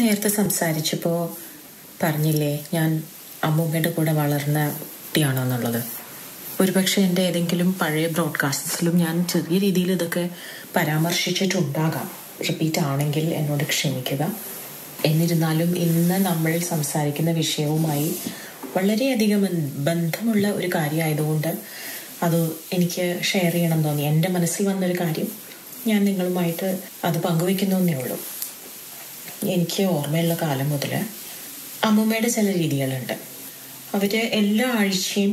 നേരത്തെ സംസാരിച്ചപ്പോൾ പറഞ്ഞില്ലേ ഞാൻ അമ്മൂമ്മയുടെ കൂടെ വളർന്ന കുട്ടിയാണോ എന്നുള്ളത് ഒരുപക്ഷെ എൻ്റെ ഏതെങ്കിലും പഴയ ബ്രോഡ്കാസ്റ്റ്സിലും ഞാൻ ചെറിയ രീതിയിൽ ഇതൊക്കെ പരാമർശിച്ചിട്ടുണ്ടാകാം റിപ്പീറ്റ് ആണെങ്കിൽ എന്നോട് ക്ഷമിക്കുക എന്നിരുന്നാലും ഇന്ന് നമ്മൾ സംസാരിക്കുന്ന വിഷയവുമായി വളരെയധികം ബന്ധമുള്ള ഒരു കാര്യമായതുകൊണ്ട് അത് എനിക്ക് ഷെയർ ചെയ്യണം തോന്നി എൻ്റെ മനസ്സിൽ വന്നൊരു കാര്യം ഞാൻ നിങ്ങളുമായിട്ട് അത് പങ്കുവെക്കുന്നേ ഉള്ളൂ എനിക്ക് ഓർമ്മയുള്ള കാലം മുതൽ അമ്മൂമ്മയുടെ ചില രീതികളുണ്ട് അവർ എല്ലാ ആഴ്ചയും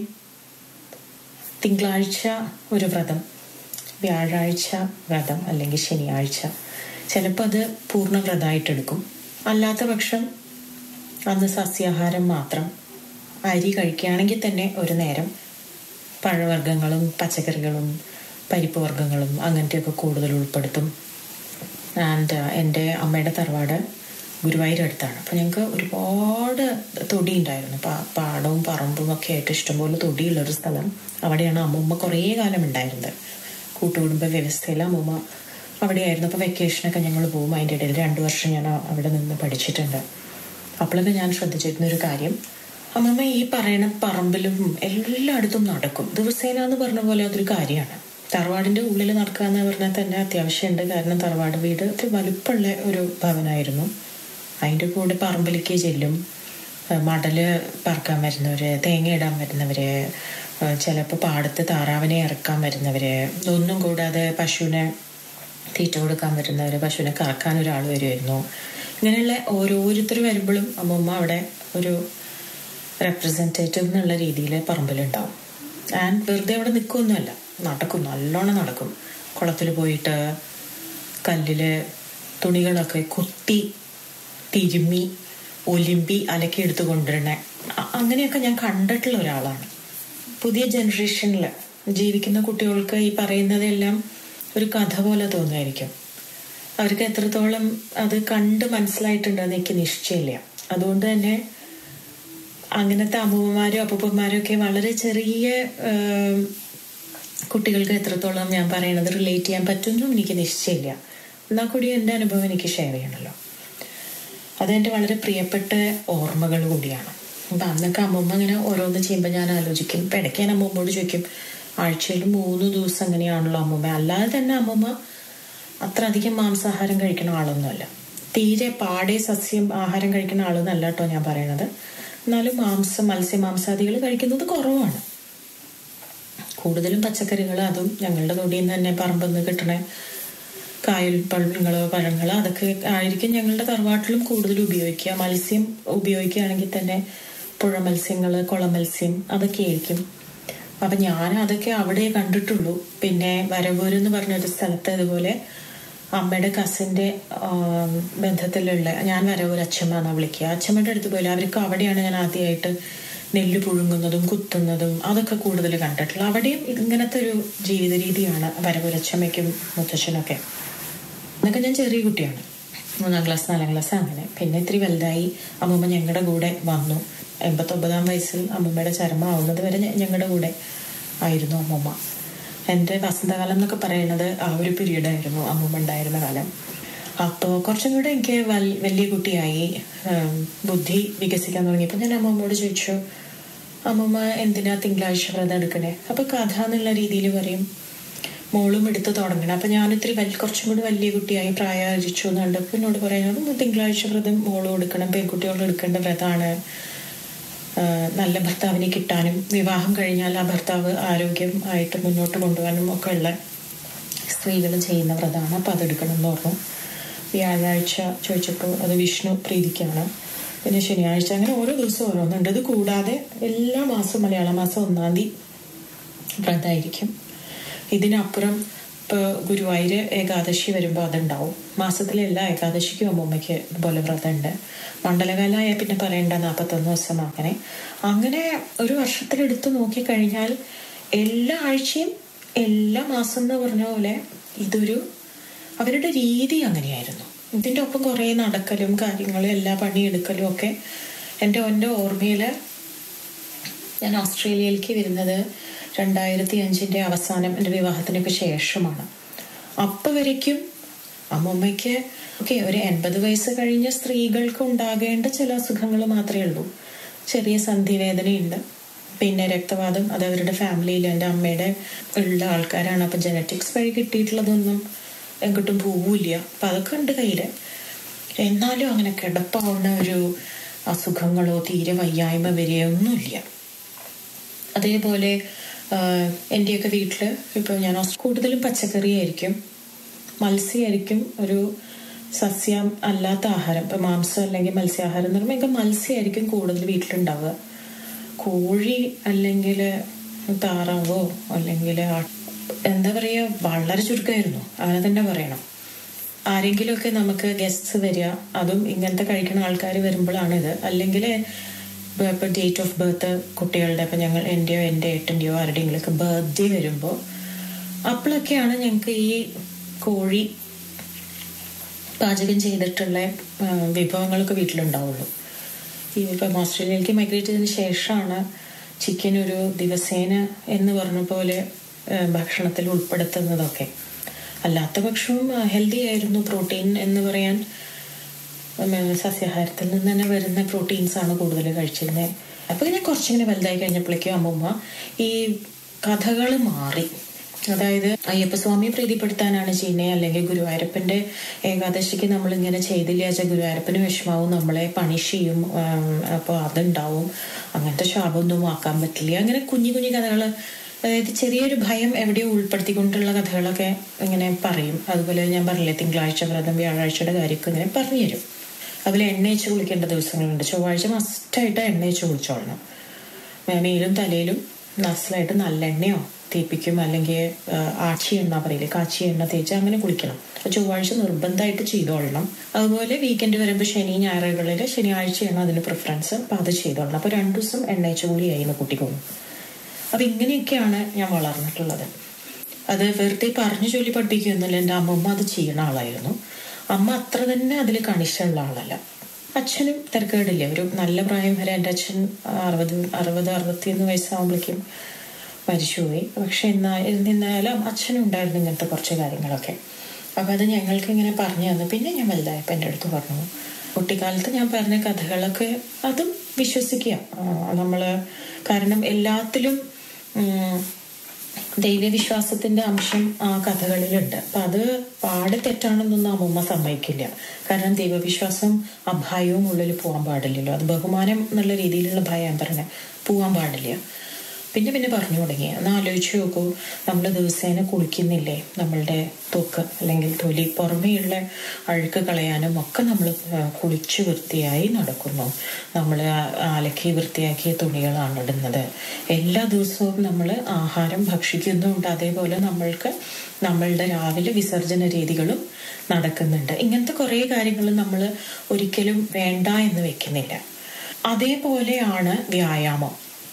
തിങ്കളാഴ്ച ഒരു വ്രതം വ്യാഴാഴ്ച വ്രതം അല്ലെങ്കിൽ ശനിയാഴ്ച ചിലപ്പോൾ അത് പൂർണ്ണ വ്രതമായിട്ടെടുക്കും അല്ലാത്ത പക്ഷം അന്ന് സസ്യാഹാരം മാത്രം അരി കഴിക്കുകയാണെങ്കിൽ തന്നെ ഒരു നേരം പഴവർഗ്ഗങ്ങളും പച്ചക്കറികളും പരിപ്പ് വർഗ്ഗങ്ങളും അങ്ങനത്തെയൊക്കെ കൂടുതൽ ഉൾപ്പെടുത്തും ആൻഡ് എൻ്റെ അമ്മയുടെ തറവാട് ഗുരുവായൂർ അടുത്താണ് അപ്പോൾ ഞങ്ങൾക്ക് ഒരുപാട് തൊടി ഉണ്ടായിരുന്നു പാടവും പറമ്പും ഒക്കെ ആയിട്ട് ഇഷ്ടംപോലെ തൊടിയുള്ളൊരു സ്ഥലം അവിടെയാണ് അമ്മൂമ്മ കുറേ കാലം ഉണ്ടായിരുന്നത് കൂട്ടുകുടുംബ വ്യവസ്ഥയിൽ അമ്മൂമ്മ അവിടെയായിരുന്നു അപ്പോൾ വെക്കേഷനൊക്കെ ഞങ്ങൾ പോകും അതിൻ്റെ ഇടയിൽ രണ്ട് വർഷം ഞാൻ അവിടെ നിന്ന് പഠിച്ചിട്ടുണ്ട് അപ്പോഴൊക്കെ ഞാൻ ശ്രദ്ധിച്ചിരുന്ന ഒരു കാര്യം അമ്മമ്മ ഈ പറയുന്ന പറമ്പിലും എല്ലായിടത്തും നടക്കും ദിവസേന എന്ന് പറഞ്ഞ പോലെ അതൊരു കാര്യമാണ് തറവാടിൻ്റെ ഉള്ളിൽ നടക്കുക എന്ന് പറഞ്ഞാൽ തന്നെ അത്യാവശ്യമുണ്ട് കാരണം തറവാട് വീട് ഒരു വലുപ്പമുള്ള ഒരു ഭവനായിരുന്നു അതിൻ്റെ കൂടെ പറമ്പിലേക്ക് ചെല്ലും മടല് പറക്കാൻ വരുന്നവര് തേങ്ങ ഇടാൻ വരുന്നവര് ചിലപ്പോൾ പാടത്ത് താറാവിനെ ഇറക്കാൻ വരുന്നവര് ഒന്നും കൂടാതെ പശുവിനെ തീറ്റ കൊടുക്കാൻ വരുന്നവര് പശുവിനെ കറക്കാൻ ഒരാൾ വരുമായിരുന്നു ഇങ്ങനെയുള്ള ഓരോരുത്തർ വരുമ്പോഴും അമ്മമ്മ അവിടെ ഒരു റെപ്രസെൻറ്റേറ്റീവ് എന്നുള്ള രീതിയിൽ പറമ്പിലുണ്ടാവും ആൻഡ് വെറുതെ അവിടെ നിൽക്കുകയൊന്നുമല്ല നടക്കും നല്ലോണം നടക്കും കുളത്തിൽ പോയിട്ട് കല്ലിൽ തുണികളൊക്കെ കുത്തി തിരുമ്മി ഒലിമ്പി അലക്കി എടുത്ത് കൊണ്ടുവരണ അങ്ങനെയൊക്കെ ഞാൻ കണ്ടിട്ടുള്ള ഒരാളാണ് പുതിയ ജനറേഷനിൽ ജീവിക്കുന്ന കുട്ടികൾക്ക് ഈ പറയുന്നതെല്ലാം ഒരു കഥ പോലെ തോന്നുമായിരിക്കും അവർക്ക് എത്രത്തോളം അത് കണ്ട് മനസ്സിലായിട്ടുണ്ടെന്ന് എനിക്ക് നിശ്ചയമില്ല അതുകൊണ്ട് തന്നെ അങ്ങനത്തെ അമ്മൂമ്മമാരും അപ്പൂപ്പന്മാരും ഒക്കെ വളരെ ചെറിയ കുട്ടികൾക്ക് എത്രത്തോളം ഞാൻ പറയണത് റിലേറ്റ് ചെയ്യാൻ പറ്റുമെന്നും എനിക്ക് നിശ്ചയമില്ല എന്നാൽ കൂടി എൻ്റെ അനുഭവം എനിക്ക് ഷെയർ ചെയ്യണമല്ലോ അതെൻ്റെ വളരെ പ്രിയപ്പെട്ട ഓർമ്മകൾ കൂടിയാണ് അപ്പം അന്നൊക്കെ അമ്മൂമ്മ അങ്ങനെ ഓരോന്ന് ചെയ്യുമ്പോൾ ഞാൻ ആലോചിക്കും ഇപ്പം ഇടയ്ക്ക് ഞാൻ അമ്മൂമ്മോട് ചോദിക്കും ആഴ്ചയിൽ മൂന്ന് ദിവസം അങ്ങനെയാണല്ലോ അമ്മൂമ്മ അല്ലാതെ തന്നെ അമ്മൂമ്മ അത്ര അധികം മാംസാഹാരം കഴിക്കുന്ന ആളൊന്നുമല്ല തീരെ പാടെ സസ്യം ആഹാരം കഴിക്കുന്ന ആളൊന്നല്ല കേട്ടോ ഞാൻ പറയണത് എന്നാലും മാംസം മത്സ്യമാംസാദികൾ കഴിക്കുന്നത് കുറവാണ് കൂടുതലും പച്ചക്കറികൾ അതും ഞങ്ങളുടെ തൊടിയിൽ നിന്ന് തന്നെ പറമ്പിൽ നിന്ന് കിട്ടണ കായുൽപ്പഴങ്ങളോ പഴങ്ങളോ അതൊക്കെ ആയിരിക്കും ഞങ്ങളുടെ തറവാട്ടിലും കൂടുതൽ ഉപയോഗിക്കുക മത്സ്യം ഉപയോഗിക്കുകയാണെങ്കിൽ തന്നെ പുഴ മത്സ്യങ്ങൾ കുള മത്സ്യം അതൊക്കെ ആയിരിക്കും അപ്പം ഞാൻ അതൊക്കെ അവിടെ കണ്ടിട്ടുള്ളൂ പിന്നെ വരവൂർ എന്ന് പറഞ്ഞൊരു സ്ഥലത്ത് ഇതുപോലെ അമ്മയുടെ കസിൻ്റെ ബന്ധത്തിലുള്ള ഞാൻ വരവൂർ അച്ഛമ്മ എന്നാണ് വിളിക്കുക അച്ഛമ്മയുടെ അടുത്ത് പോയില്ല അവർക്ക് അവിടെയാണ് ഞാൻ ആദ്യമായിട്ട് നെല്ല് പുഴുങ്ങുന്നതും കുത്തുന്നതും അതൊക്കെ കൂടുതൽ കണ്ടിട്ടുള്ളത് അവിടെയും ഇങ്ങനത്തെ ഒരു ജീവിത രീതിയാണ് വരവൂരച്ചമ്മയ്ക്കും മുത്തച്ഛനൊക്കെ എന്നൊക്കെ ഞാൻ ചെറിയ കുട്ടിയാണ് മൂന്നാം ക്ലാസ് നാലാം ക്ലാസ് അങ്ങനെ പിന്നെ ഇത്തിരി വലുതായി അമ്മൂമ്മ ഞങ്ങളുടെ കൂടെ വന്നു എൺപത്തൊമ്പതാം വയസ്സിൽ അമ്മൂമ്മയുടെ ചരമം ആവുന്നത് വരെ ഞങ്ങളുടെ കൂടെ ആയിരുന്നു അമ്മൂമ്മ എൻ്റെ വസന്തകാലം എന്നൊക്കെ പറയുന്നത് ആ ഒരു പീരീഡായിരുന്നു അമ്മൂമ്മ ഉണ്ടായിരുന്ന കാലം അപ്പോൾ കുറച്ചും കൂടെ എനിക്ക് വലിയ കുട്ടിയായി ബുദ്ധി വികസിക്കാൻ തുടങ്ങിയപ്പോൾ ഞാൻ അമ്മമ്മോട് ചോദിച്ചു അമ്മമ്മ എന്തിനാ തിങ്കളാഴ്ച വ്രതം എടുക്കണേ അപ്പോൾ കഥ എന്നുള്ള രീതിയിൽ പറയും മോളും എടുത്ത് തുടങ്ങണം അപ്പം ഞാനിത്തിരി വലിയ കുറച്ചും കൂടി വലിയ കുട്ടിയായി പ്രായരിച്ചു എന്ന് കണ്ടപ്പോൾ എന്നോട് പറയുന്നത് തിങ്കളാഴ്ച വ്രതം മോളും എടുക്കണം പെൺകുട്ടികളും എടുക്കേണ്ട വ്രതമാണ് നല്ല ഭർത്താവിനെ കിട്ടാനും വിവാഹം കഴിഞ്ഞാൽ ആ ഭർത്താവ് ആരോഗ്യം ആയിട്ട് മുന്നോട്ട് കൊണ്ടുപോകാനും ഒക്കെ ഉള്ള സ്ത്രീകൾ ചെയ്യുന്ന വ്രതമാണ് അപ്പം അതെടുക്കണം എന്ന് പറഞ്ഞു വ്യാഴാഴ്ച ചോദിച്ചപ്പോൾ അത് വിഷ്ണു പ്രീതിക്കാണ് പിന്നെ ശനിയാഴ്ച അങ്ങനെ ഓരോ ദിവസവും ഓരോന്നുണ്ട് ഇത് കൂടാതെ എല്ലാ മാസവും മലയാള മാസം ഒന്നാം തീയതി വ്രതമായിരിക്കും ഇതിനപ്പുറം ഇപ്പോൾ ഗുരുവായൂർ ഏകാദശി വരുമ്പോൾ അതുണ്ടാവും മാസത്തിലെ എല്ലാ ഏകാദശിക്കും അമ്മൂമ്മയ്ക്ക് ഇതുപോലെ വ്രതമുണ്ട് മണ്ഡലകാലമായ പിന്നെ പറയേണ്ട നാൽപ്പത്തൊന്ന് ദിവസം അങ്ങനെ അങ്ങനെ ഒരു വർഷത്തിലെടുത്ത് നോക്കിക്കഴിഞ്ഞാൽ എല്ലാ ആഴ്ചയും എല്ലാ മാസം എന്ന് പറഞ്ഞ പോലെ ഇതൊരു അവരുടെ രീതി അങ്ങനെയായിരുന്നു ഇതിൻ്റെ ഒപ്പം കുറേ നടക്കലും കാര്യങ്ങളും എല്ലാ പണിയെടുക്കലും ഒക്കെ എൻ്റെ എൻ്റെ ഓർമ്മയിൽ ഞാൻ ഓസ്ട്രേലിയയിലേക്ക് വരുന്നത് രണ്ടായിരത്തി അഞ്ചിൻ്റെ അവസാനം എൻ്റെ വിവാഹത്തിനൊക്കെ ശേഷമാണ് അപ്പോൾ വരയ്ക്കും അമ്മൂമ്മയ്ക്ക് ഓക്കെ ഒരു എൺപത് വയസ്സ് കഴിഞ്ഞ സ്ത്രീകൾക്ക് ഉണ്ടാകേണ്ട ചില അസുഖങ്ങൾ മാത്രമേ ഉള്ളൂ ചെറിയ സന്ധിവേദനയുണ്ട് പിന്നെ രക്തവാദം അത് അവരുടെ ഫാമിലിയിൽ എൻ്റെ അമ്മയുടെ ഉള്ള ആൾക്കാരാണ് അപ്പം ജനറ്റിക്സ് വഴി കിട്ടിയിട്ടുള്ളതൊന്നും എങ്ങോട്ടും പോവില്ല അപ്പം അതൊക്കെ ഉണ്ട് കയ്യിൽ എന്നാലും അങ്ങനെ കിടപ്പാവുന്ന ഒരു അസുഖങ്ങളോ തീരെ വയ്യായ്മ വരികയോ ഒന്നുമില്ല അതേപോലെ ആഹ്, എൻ്റെയൊക്കെ വീട്ടിൽ ഇപ്പോൾ ഞാൻ ഓസ്- കൂടുതലും പച്ചക്കറി ആയിരിക്കും മത്സ്യമായിരിക്കും ഒരു സസ്യം അല്ലാത്ത ആഹാരം ഇപ്പം മാംസം അല്ലെങ്കിൽ മത്സ്യാഹാരം എന്ന് പറയുമ്പോൾ എനിക്ക് മത്സ്യമായിരിക്കും കൂടുതൽ വീട്ടിലുണ്ടാവുക കോഴി അല്ലെങ്കിൽ താറാവോ അല്ലെങ്കിൽ ആ- എന്താ പറയുക വളരെ ചുരുക്കമായിരുന്നു അങ്ങനെ തന്നെ പറയണം ആരെങ്കിലുമൊക്കെ നമുക്ക് ഗസ്റ്റ്സ് വരിക അതും ഇങ്ങനത്തെ കഴിക്കുന്ന ആൾക്കാർ വരുമ്പോഴാണിത് അല്ലെങ്കിൽ ഇപ്പം ഡേറ്റ് ഓഫ് ബർത്ത് കുട്ടികളുടെ ഇപ്പം ഞങ്ങൾ എൻ്റെയോ എൻ്റെ ഏട്ടൻ്റെയോ ആരുടെയെങ്കിലുമൊക്കെ ബർത്ത്ഡേ വരുമ്പോൾ അപ്പോഴൊക്കെയാണ് ഞങ്ങൾക്ക് ഈ കോഴി പാചകം ചെയ്തിട്ടുള്ള ആ, വിഭവങ്ങളൊക്കെ വീട്ടിലുണ്ടാവുള്ളൂ ഈ ഇപ്പം ഓസ്ട്രേലിയയിലേക്ക് മൈഗ്രേറ്റ് ചെയ്തതിന് ശേഷമാണ് ചിക്കൻ ഒരു ദിവസേന എന്ന് പറഞ്ഞ പോലെ ആ, ഭക്ഷണത്തിൽ ഉൾപ്പെടുത്തുന്നതൊക്കെ അല്ലാത്ത പക്ഷവും ഹെൽത്തി ആയിരുന്നു പ്രോട്ടീൻ എന്ന് പറയാൻ ഉം, സസ്യാഹാരത്തിൽ നിന്ന് തന്നെ വരുന്ന പ്രോട്ടീൻസ് ആണ് കൂടുതൽ കഴിച്ചിരുന്നത് അപ്പൊ ഇങ്ങനെ കുറച്ചിങ്ങനെ വലുതായി കഴിഞ്ഞപ്പോഴേക്കും അമ്മൂമ്മ ഈ കഥകൾ മാറി അതായത് അയ്യപ്പസ്വാമിയെ പ്രീതിപ്പെടുത്താനാണ് ചെയ്യുന്നത് അല്ലെങ്കിൽ ഗുരുവായൂരപ്പന്റെ ഏകാദശിക്ക് നമ്മൾ ഇങ്ങനെ ചെയ്തില്ല വെച്ചാൽ ഗുരുവായൂരപ്പന് വിഷമാവും നമ്മളെ പണിഷ് ചെയ്യും അപ്പോൾ അതുണ്ടാവും അങ്ങനത്തെ ശാപമൊന്നും ആക്കാൻ പറ്റില്ല അങ്ങനെ കുഞ്ഞു കുഞ്ഞു കഥകൾ അതായത് ചെറിയൊരു ഭയം എവിടെയോ ഉൾപ്പെടുത്തിക്കൊണ്ടുള്ള കഥകളൊക്കെ ഇങ്ങനെ പറയും അതുപോലെ ഞാൻ പറഞ്ഞില്ലേ തിങ്കളാഴ്ച വ്രതം വ്യാഴാഴ്ചയുടെ കാര്യമൊക്കെ ഇങ്ങനെ പറഞ്ഞു തരും അതിൽ എണ്ണയച്ച് കുളിക്കേണ്ട ദിവസങ്ങളുണ്ട് ചൊവ്വാഴ്ച മസ്റ്റായിട്ട് എണ്ണയച്ച് കുളിച്ചോളണം മേമയിലും തലയിലും നസ്ലായിട്ട് നല്ലെണ്ണയോ തേപ്പിക്കും അല്ലെങ്കിൽ ആ, ആച്ചി എണ്ണ പറയില്ലേ കാച്ചി എണ്ണ തേച്ച് അങ്ങനെ കുളിക്കണം അപ്പോൾ ചൊവ്വാഴ്ച നിർബന്ധമായിട്ട് ചെയ്തോളണം അതുപോലെ വീക്കെൻഡ് വരുമ്പോൾ ശനി ഞായറുകളിൽ ശനിയാഴ്ചയാണ് അതിന് പ്രിഫറൻസ് അപ്പോൾ അത് ചെയ്തോളണം അപ്പോൾ രണ്ടു ദിവസം എണ്ണയച്ച് കുളിയായിരുന്നു കുട്ടിക്കൊന്നും അപ്പൊ ഇങ്ങനെയൊക്കെയാണ് ഞാൻ വളർന്നിട്ടുള്ളത് അത് വെറുതെ പറഞ്ഞു ചൊല്ലി പഠിപ്പിക്കുകയൊന്നുമില്ല എൻ്റെ അമ്മമ്മ അത് ചെയ്യുന്ന ആളായിരുന്നു അമ്മ അത്ര തന്നെ അതിൽ കണിശമുള്ള ആളല്ല അച്ഛനും തിരക്കേടില്ല ഒരു നല്ല പ്രായം വരെ എൻ്റെ അച്ഛൻ അറുപത് അറുപത് അറുപത്തിയൊന്ന് വയസ്സാകുമ്പോഴേക്കും മരിച്ചുപോയി പക്ഷെ എന്നാ എന്നിരുന്നാലും അച്ഛനും ഉണ്ടായിരുന്നു ഇങ്ങനത്തെ കുറച്ച് കാര്യങ്ങളൊക്കെ അപ്പം അത് ഞങ്ങൾക്ക് ഇങ്ങനെ പറഞ്ഞു തന്നു പിന്നെ ഞാൻ വലുതായപ്പോൾ എൻ്റെ അടുത്ത് പറഞ്ഞു കുട്ടിക്കാലത്ത് ഞാൻ പറഞ്ഞ കഥകളൊക്കെ അതും വിശ്വസിക്കുക നമ്മൾ കാരണം എല്ലാത്തിലും ഉം, ദൈവവിശ്വാസത്തിന്റെ അംശം ആ കഥകളിലുണ്ട് അപ്പൊ അത് പാടെ തെറ്റാണെന്നൊന്നും അമ്മൂമ്മ സമ്മതിക്കില്ല കാരണം ദൈവവിശ്വാസം അഭയവും ഉള്ളിൽ പോകാൻ പാടില്ലല്ലോ അത് ബഹുമാനം എന്നുള്ള രീതിയിലുള്ള ഭയം പറഞ്ഞ പോകാൻ പാടില്ല പിന്നെ പിന്നെ പറഞ്ഞു തുടങ്ങി ഒന്ന് ആലോചിച്ച് നോക്കൂ നമ്മൾ ദിവസേന കുളിക്കുന്നില്ലേ നമ്മളുടെ തൊക്ക് അല്ലെങ്കിൽ തൊലി പുറമേയുള്ള അഴുക്ക് കളയാനും ഒക്കെ നമ്മൾ കുളിച്ച് വൃത്തിയായി നടക്കുന്നു നമ്മൾ അലക്കി വൃത്തിയാക്കിയ തുണികളാണ് ഇടുന്നത് എല്ലാ ദിവസവും നമ്മൾ ആഹാരം ഭക്ഷിക്കുന്നുണ്ട് അതേപോലെ നമ്മൾക്ക് നമ്മളുടെ രാവിലെ വിസർജന രീതികളും നടക്കുന്നുണ്ട് ഇങ്ങനത്തെ കുറേ കാര്യങ്ങൾ നമ്മൾ ഒരിക്കലും വേണ്ട എന്ന് വെക്കുന്നില്ല അതേപോലെയാണ് വ്യായാമം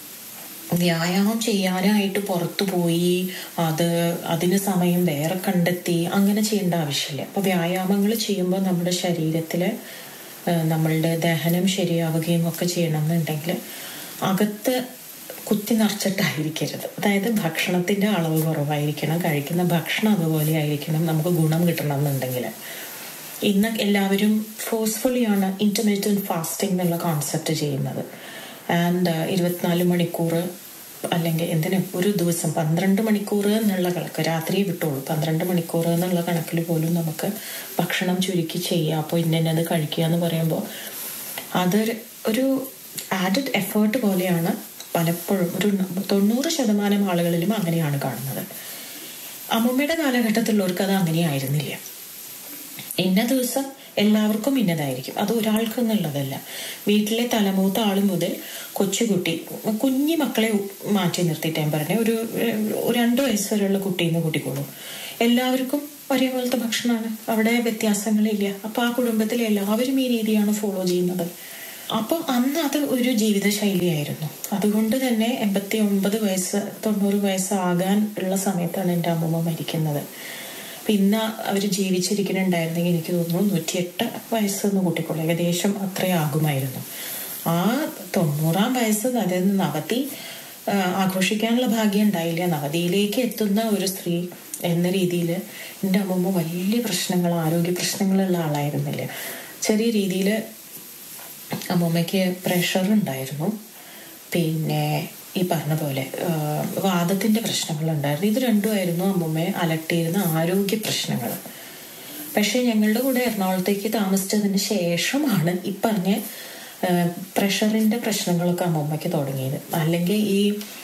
വ്യായാമം ചെയ്യാനായിട്ട് പുറത്തു പോയി അത് അതിന് സമയം വേറെ കണ്ടെത്തി അങ്ങനെ ചെയ്യേണ്ട ആവശ്യമില്ല അപ്പൊ വ്യായാമങ്ങൾ ചെയ്യുമ്പോൾ നമ്മുടെ ശരീരത്തില് ഏഹ്, നമ്മളുടെ ദഹനം ശരിയാവുകയും ഒക്കെ ചെയ്യണമെന്നുണ്ടെങ്കിൽ അകത്ത് കുത്തി നിറച്ചിട്ടായിരിക്കരുത് അതായത് ഭക്ഷണത്തിന്റെ അളവ് കുറവായിരിക്കണം കഴിക്കുന്ന ഭക്ഷണം അതുപോലെ ആയിരിക്കണം നമുക്ക് ഗുണം കിട്ടണം എന്നുണ്ടെങ്കിൽ ഇന്ന് എല്ലാവരും ഫോഴ്സ്ഫുള്ളിയാണ് ഇന്റർമീഡിയറ്റ് ഫാസ്റ്റിംഗ് എന്നുള്ള കോൺസെപ്റ്റ് ചെയ്യുന്നത് ആൻഡ് ഇരുപത്തിനാല് മണിക്കൂർ അല്ലെങ്കിൽ എന്തിന് ഒരു ദിവസം പന്ത്രണ്ട് മണിക്കൂർ എന്നുള്ള കണക്ക് രാത്രി വിട്ടോളൂ പന്ത്രണ്ട് മണിക്കൂർ എന്നുള്ള കണക്കിൽ പോലും നമുക്ക് ഭക്ഷണം ചുരുക്കി ചെയ്യുക അപ്പോൾ ഇന്നത് കഴിക്കുക എന്ന് പറയുമ്പോൾ അതൊരു ഒരു ആഡഡ് എഫേർട്ട് പോലെയാണ് പലപ്പോഴും ഒരു തൊണ്ണൂറ് ശതമാനം ആളുകളിലും അങ്ങനെയാണ് കാണുന്നത് അമ്മൂമ്മയുടെ കാലഘട്ടത്തിലുള്ളവർക്ക് അത് അങ്ങനെയായിരുന്നില്ല ഇന്ന ദിവസം എല്ലാവർക്കും ഇന്നതായിരിക്കും അത് ഒരാൾക്ക് എന്നുള്ളതല്ല വീട്ടിലെ തലമൂത്ത ആൾ മുതൽ കൊച്ചുകുട്ടി കുഞ്ഞു മക്കളെ മാറ്റി നിർത്തിയിട്ട് ഞാൻ പറഞ്ഞ ഒരു ഒരു രണ്ട് വയസ്സ് വരെയുള്ള കുട്ടീന്ന് കൂട്ടിക്കോളൂ എല്ലാവർക്കും ഒരേപോലത്തെ ഭക്ഷണമാണ് അവിടെ വ്യത്യാസങ്ങളില്ല അപ്പൊ ആ കുടുംബത്തിൽ എല്ലാവരും ഈ രീതിയാണ് ഫോളോ ചെയ്യുന്നത് അപ്പോൾ അന്ന് അത് ഒരു ജീവിത ശൈലിയായിരുന്നു അതുകൊണ്ട് തന്നെ എൺപത്തി ഒമ്പത് വയസ്സ് തൊണ്ണൂറ് വയസ്സാകാൻ ഉള്ള സമയത്താണ് എൻ്റെ അമ്മൂമ്മ മരിക്കുന്നത് അപ്പൊ ഇന്ന് അവർ ജീവിച്ചിരിക്കുന്നുണ്ടായിരുന്നെങ്കിൽ എനിക്ക് തോന്നുന്നു നൂറ്റിയെട്ട് വയസ്സെന്ന് കൂട്ടിക്കൊള്ളു ഏകദേശം അത്രയാകുമായിരുന്നു ആ തൊണ്ണൂറാം വയസ്സ് അതായത് നവതി ആ, ആഘോഷിക്കാനുള്ള ഭാഗ്യം ഉണ്ടായില്ല നവതിയിലേക്ക് എത്തുന്ന ഒരു സ്ത്രീ എന്ന രീതിയിൽ എൻ്റെ അമ്മമ്മ വലിയ പ്രശ്നങ്ങൾ ആരോഗ്യ പ്രശ്നങ്ങളുള്ള ആളായിരുന്നില്ല ചെറിയ രീതിയിൽ അമ്മമ്മയ്ക്ക് പ്രഷർ ഉണ്ടായിരുന്നു പിന്നെ ഈ പറഞ്ഞ പോലെ വാദത്തിൻ്റെ പ്രശ്നങ്ങളുണ്ടായിരുന്നു ഇത് രണ്ടുമായിരുന്നു അമ്മമ്മയെ അലട്ടിയിരുന്ന ആരോഗ്യ പ്രശ്നങ്ങൾ പക്ഷേ ഞങ്ങളുടെ കൂടെ എറണാകുളത്തേക്ക് താമസിച്ചതിന് ശേഷമാണ് ഈ പറഞ്ഞ പ്രഷറിൻ്റെ പ്രശ്നങ്ങളൊക്കെ അമ്മമ്മയ്ക്ക് തുടങ്ങിയത് അല്ലെങ്കിൽ ഈ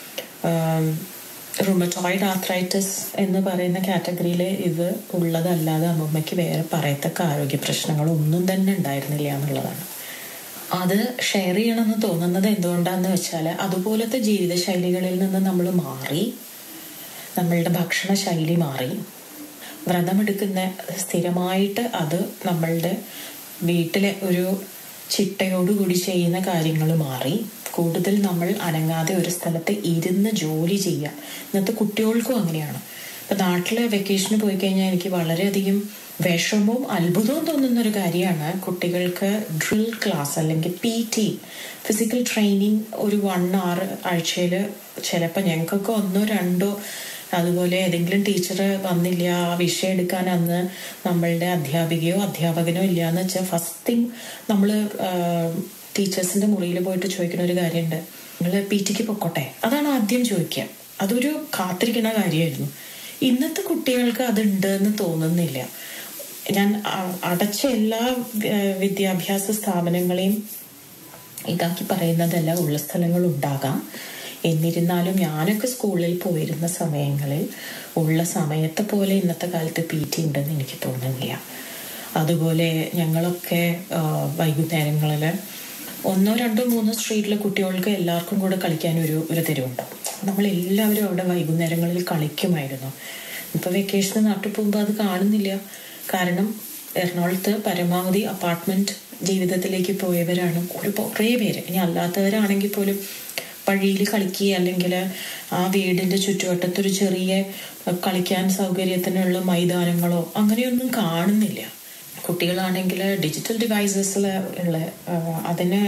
റുമറ്റോയിഡ് ആർത്രൈറ്റിസ് എന്ന് പറയുന്ന കാറ്റഗറിയിൽ ഇത് ഉള്ളതല്ലാതെ അമ്മമ്മയ്ക്ക് വേറെ പറയത്തക്ക ആരോഗ്യ പ്രശ്നങ്ങളൊന്നും തന്നെ ഉണ്ടായിരുന്നില്ല എന്നുള്ളതാണ് അത് ഷെയർ ചെയ്യണമെന്ന് തോന്നുന്നത് എന്തുകൊണ്ടാന്ന് വെച്ചാൽ അതുപോലത്തെ ജീവിതശൈലികളിൽ നിന്ന് നമ്മൾ മാറി നമ്മളുടെ ഭക്ഷണ ശൈലി മാറി വ്രതമെടുക്കുന്ന സ്ഥിരമായിട്ട് അത് നമ്മളുടെ വീട്ടിലെ ഒരു ചിട്ടയോടുകൂടി ചെയ്യുന്ന കാര്യങ്ങൾ മാറി കൂടുതൽ നമ്മൾ അനങ്ങാതെ ഒരു സ്ഥലത്ത് ഇരുന്ന് ജോലി ചെയ്യുക ഇന്നത്തെ കുട്ടികൾക്കും അങ്ങനെയാണ് ഇപ്പം നാട്ടിൽ വെക്കേഷന് പോയി കഴിഞ്ഞാൽ എനിക്ക് വളരെയധികം വിഷമവും അത്ഭുതവും തോന്നുന്ന ഒരു കാര്യമാണ് കുട്ടികൾക്ക് ഡ്രിൽ ക്ലാസ് അല്ലെങ്കിൽ പി ടി ഫിസിക്കൽ ട്രെയിനിങ് ഒരു വൺ അവർ ആഴ്ചയിൽ ചിലപ്പോൾ ഞങ്ങൾക്കൊക്കെ ഒന്നോ രണ്ടോ അതുപോലെ ഏതെങ്കിലും ടീച്ചർ വന്നില്ല ആ വിഷയം എടുക്കാൻ അന്ന് നമ്മളുടെ അധ്യാപികയോ അധ്യാപകനോ ഇല്ല എന്ന് വെച്ചാൽ ഫസ്റ്റ് തിങ് നമ്മൾ ടീച്ചേഴ്സിന്റെ മുറിയിൽ പോയിട്ട് ചോദിക്കുന്ന ഒരു കാര്യമുണ്ട് നിങ്ങൾ പി ടിക്ക് പൊക്കോട്ടെ അതാണ് ആദ്യം ചോദിക്കുക അതൊരു കാത്തിരിക്കുന്ന കാര്യമായിരുന്നു ഇന്നത്തെ കുട്ടികൾക്ക് അതുണ്ട് എന്ന് തോന്നുന്നില്ല ഞാൻ അടച്ച എല്ലാ വിദ്യാഭ്യാസ സ്ഥാപനങ്ങളെയും ഇതാക്കി പറയുന്നതല്ല ഉള്ള സ്ഥലങ്ങൾ ഉണ്ടാകാം എന്നിരുന്നാലും ഞാനൊക്കെ സ്കൂളിൽ പോയിരുന്ന സമയങ്ങളിൽ ഉള്ള സമയത്തെ പോലെ ഇന്നത്തെ കാലത്ത് പി ടി ഉണ്ടെന്ന് എനിക്ക് തോന്നുന്നില്ല അതുപോലെ ഞങ്ങളൊക്കെ വൈകുന്നേരങ്ങളിൽ ഒന്നോ രണ്ടോ മൂന്നോ സ്ട്രീറ്റിലെ കുട്ടികൾക്ക് എല്ലാവർക്കും കൂടെ കളിക്കാൻ ഒരു ഒരു തെരുവുണ്ട് നമ്മൾ എല്ലാവരും അവിടെ വൈകുന്നേരങ്ങളിൽ കളിക്കുമായിരുന്നു ഇപ്പോൾ വെക്കേഷന് നാട്ടിൽ പോകുമ്പോൾ അത് കാണുന്നില്ല കാരണം എറണാകുളത്ത് പരമാവധി അപ്പാർട്ട്മെന്റ് ജീവിതത്തിലേക്ക് പോയവരാണ് ഒരു കുറേ പേര് ഇനി അല്ലാത്തവരാണെങ്കിൽ പോലും വഴിയിൽ കളിക്കുക അല്ലെങ്കിൽ ആ വീടിന്റെ ചുറ്റുവട്ടത്തൊരു ചെറിയ കളിക്കാൻ സൗകര്യത്തിനുള്ള മൈതാനങ്ങളോ അങ്ങനെയൊന്നും കാണുന്നില്ല കുട്ടികളാണെങ്കിൽ ഡിജിറ്റൽ ഡിവൈസസിൽ ഉള്ള അതിന്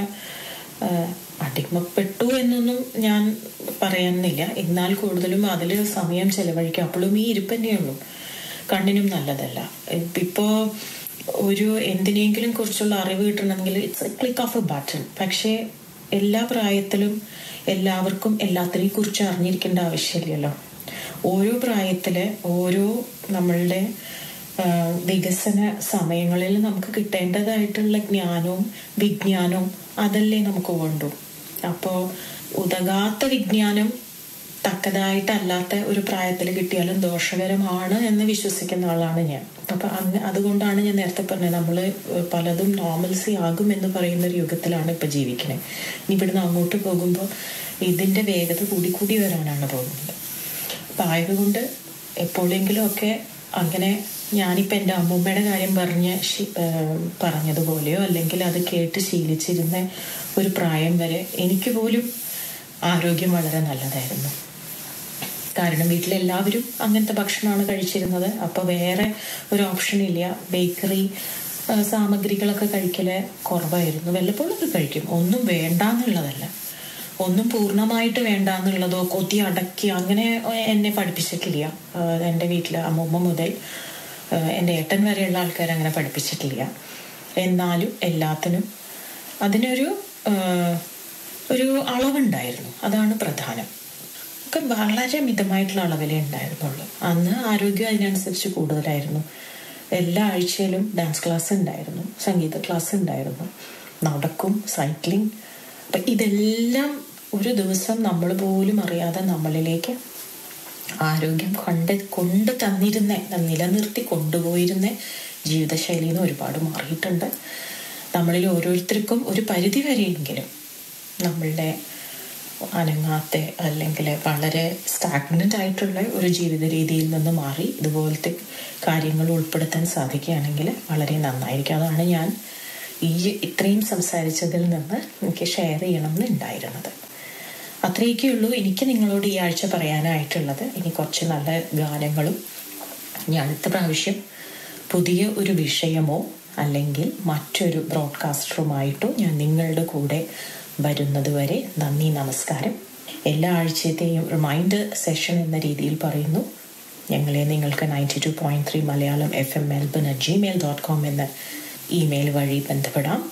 അടിമപ്പെട്ടു എന്നൊന്നും ഞാൻ പറയുന്നില്ല എന്നാൽ കൂടുതലും അതിൽ സമയം ചെലവഴിക്കും അപ്പോഴും ഈ ഇരിപ്പന്നെയുള്ളൂ കണ്ണിനും നല്ലതല്ല ഇപ്പോൾ ഒരു എന്തിനെങ്കിലും കുറിച്ചുള്ള അറിവ് കിട്ടണമെങ്കിൽ it's click of a button പക്ഷേ എല്ലാ പ്രായത്തിലും എല്ലാവർക്കും എല്ലാത്തിനെയും കുറിച്ച് അറിഞ്ഞിരിക്കേണ്ട ആവശ്യമില്ലല്ലോ ഓരോ പ്രായത്തില് ഓരോ നമ്മളുടെ വികസന സമയങ്ങളിൽ നമുക്ക് കിട്ടേണ്ടതായിട്ടുള്ള ജ്ഞാനവും വിജ്ഞാനവും അതല്ലേ നമുക്ക് വേണ്ടു അപ്പോൾ ഉതകാത്ത വിജ്ഞാനം തക്കതായിട്ടല്ലാത്ത ഒരു പ്രായത്തിൽ കിട്ടിയാലും ദോഷകരമാണ് എന്ന് വിശ്വസിക്കുന്ന ആളാണ് ഞാൻ അപ്പൊ അങ്ങ് അതുകൊണ്ടാണ് ഞാൻ നേരത്തെ പറഞ്ഞത് നമ്മൾ പലതും നോർമൽസി ആകും എന്ന് പറയുന്ന ഒരു യുഗത്തിലാണ് ഇപ്പൊ ജീവിക്കുന്നത് ഇനി ഇവിടുന്ന് അങ്ങോട്ട് പോകുമ്പോൾ ഇതിന്റെ വേഗത കൂടി കൂടി വരാനാണ് പോകുന്നത് അപ്പൊ ആയതുകൊണ്ട് എപ്പോഴെങ്കിലും ഒക്കെ അങ്ങനെ ഞാനിപ്പോൾ എൻ്റെ അമ്മൂമ്മയുടെ കാര്യം പറഞ്ഞ് പറഞ്ഞതുപോലെയോ അല്ലെങ്കിൽ അത് കേട്ട് ശീലിച്ചിരുന്ന ഒരു പ്രായം വരെ എനിക്ക് പോലും ആരോഗ്യം വളരെ നല്ലതായിരുന്നു കാരണം വീട്ടിലെല്ലാവരും അങ്ങനത്തെ ഭക്ഷണമാണ് കഴിച്ചിരുന്നത് അപ്പോൾ വേറെ ഒരു ഓപ്ഷൻ ഇല്ല ബേക്കറി സാമഗ്രികളൊക്കെ കഴിക്കല് കുറവായിരുന്നു വല്ലപ്പോഴൊക്കെ കഴിക്കും ഒന്നും വേണ്ട എന്നുള്ളതല്ല ഒന്നും പൂർണ്ണമായിട്ട് വേണ്ട എന്നുള്ളതോ കൊതി അടക്കി അങ്ങനെ എന്നെ പഠിപ്പിച്ചിട്ടില്ല എൻ്റെ വീട്ടിൽ അമ്മൂമ്മ മുതൽ എൻ്റെ ഏട്ടൻ വരെയുള്ള ആൾക്കാർ അങ്ങനെ പഠിപ്പിച്ചിട്ടില്ല എന്നാലും എല്ലാത്തിനും അതിനൊരു ഒരു അളവുണ്ടായിരുന്നു അതാണ് പ്രധാനം ഒക്കെ വളരെ മിതമായിട്ടുള്ള അളവിലേ ഉണ്ടായിരുന്നുള്ളൂ അന്ന് ആരോഗ്യം അതിനനുസരിച്ച് കൂടുതലായിരുന്നു എല്ലാ ആഴ്ചയിലും ഡാൻസ് ക്ലാസ് ഉണ്ടായിരുന്നു സംഗീത ക്ലാസ് ഉണ്ടായിരുന്നു നടക്കും സൈക്ലിംഗ് അപ്പം ഇതെല്ലാം ഒരു ദിവസം നമ്മൾ പോലും അറിയാതെ നമ്മളിലേക്ക് ആരോഗ്യം കൊണ്ട് കൊണ്ട് തന്നിരുന്ന നിലനിർത്തി കൊണ്ടുപോയിരുന്ന ജീവിതശൈലിയിൽ നിന്ന് ഒരുപാട് മാറിയിട്ടുണ്ട് നമ്മളിൽ ഓരോരുത്തർക്കും ഒരു പരിധി വരെയെങ്കിലും നമ്മളുടെ അനങ്ങാത്ത അല്ലെങ്കിൽ വളരെ സ്റ്റാഗ്നൻ്റ് ആയിട്ടുള്ള ഒരു ജീവിത രീതിയിൽ നിന്ന് മാറി ഇതുപോലത്തെ കാര്യങ്ങൾ ഉൾപ്പെടുത്താൻ സാധിക്കുകയാണെങ്കിൽ വളരെ നന്നായിരിക്കും അതാണ് ഞാൻ ഈ ഇത്രയും സംസാരിച്ചതിൽ നിന്ന് എനിക്ക് ഷെയർ ചെയ്യണം എന്നുണ്ടായിരുന്നത് അത്രയൊക്കെ ഉള്ളൂ എനിക്ക് നിങ്ങളോട് ഈ ആഴ്ച പറയാനായിട്ടുള്ളത് ഇനി കുറച്ച് നല്ല ഗാനങ്ങളും ഇനി അടുത്ത പ്രാവശ്യം പുതിയ ഒരു വിഷയമോ അല്ലെങ്കിൽ മറ്റൊരു ബ്രോഡ്കാസ്റ്ററുമായിട്ടോ ഞാൻ നിങ്ങളുടെ കൂടെ വരുന്നത് വരെ നന്ദി നമസ്കാരം എല്ലാ ആഴ്ചത്തെയും റിമൈൻഡർ സെഷൻ എന്ന രീതിയിൽ പറയുന്നു ഞങ്ങളെ നിങ്ങൾക്ക് ninety two point three Malayalam F M Melbourne at Gmail dot com എന്ന ഇമെയിൽ വഴി ബന്ധപ്പെടാം